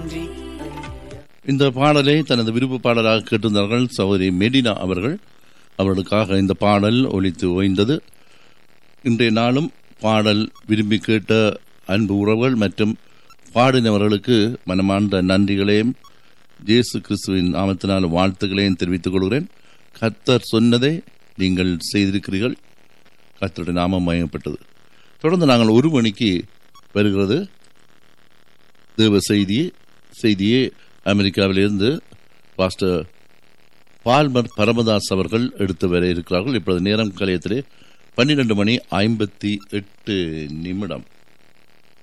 நன்றி இந்த பாடலை தனது விருப்ப பாடலாக கேட்டிருந்தார்கள் சகோதரி மெடினா அவர்கள் அவர்களுக்காக இந்த பாடல் ஒலித்து ஓய்ந்தது இன்றைய நாளும் பாடல் விரும்பி கேட்ட அன்பு உறவுகள் மற்றும் பாடினவர்களுக்கு மனமார்ந்த நன்றிகளையும் இயேசு கிறிஸ்துவின் நாமத்தினால் வாழ்த்துக்களையும் தெரிவித்துக் கொள்கிறேன் கர்த்தர் சொன்னதை நீங்கள் செய்திருக்கிறீர்கள் கர்த்தருடைய நாமம் மயங்கப்பட்டது தொடர்ந்து நாங்கள் ஒரு மணிக்கு வருகிறது தேவ செய்தி செய்தியே அமெரிக்காவிலிருந்து பாஸ்டர் பால்மர் பரமதாஸ் அவர்கள் எடுத்து வர இருக்கிறார்கள் இப்பொழுது நேரம் கலையத்திலே பன்னிரண்டு மணி ஐம்பத்தி எட்டு நிமிடம்